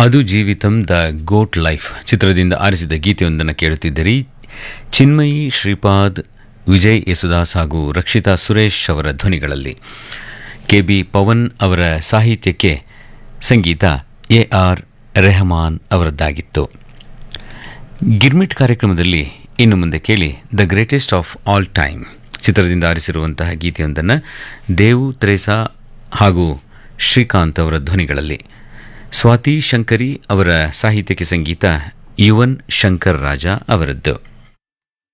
ಅದು ಜೀವಿತಂ the goat life ಚಿತ್ರದಿಂದ ಆರಿಸಿದ ಗೀತೆಯೊಂದನ್ನು ಕೇಳುತ್ತಿದ್ದರೆ ಚಿನ್ಮಯಿ ಶ್ರೀಪಾದ್ ವಿಜಯ್ ಯೇಸುದಾಸ್ ಹಾಗೂ ರಕ್ಷಿತಾ ಸುರೇಶ್ ಅವರ ಧ್ವನಿಗಳಲ್ಲಿ ಕೆ ಬಿ ಪವನ್ ಅವರ ಸಾಹಿತ್ಯಕ್ಕೆ ಸಂಗೀತ ಎ ಆರ್ ರೆಹಮಾನ್ ಅವರದ್ದಾಗಿತ್ತು ಗಿರ್ಮಿಟ್ ಕಾರ್ಯಕ್ರಮದಲ್ಲಿ ಇನ್ನು ಮುಂದೆ ಕೇಳಿ the greatest of all time ಚಿತ್ರದಿಂದ ಆರಿಸಿರುವಂತಹ ಗೀತೆಯೊಂದನ್ನು ದೇವು ತ್ರೇಸಾ ಹಾಗೂ ಶ್ರೀಕಾಂತ್ ಅವರ ಧ್ವನಿಗಳಲ್ಲಿ ಸ್ವಾತಿ ಶಂಕರಿ ಅವರ ಸಾಹಿತ್ಯಕ್ಕೆ ಸಂಗೀತ ಯುವನ್ ಶಂಕರ್ ರಾಜ ಅವರದ್ದು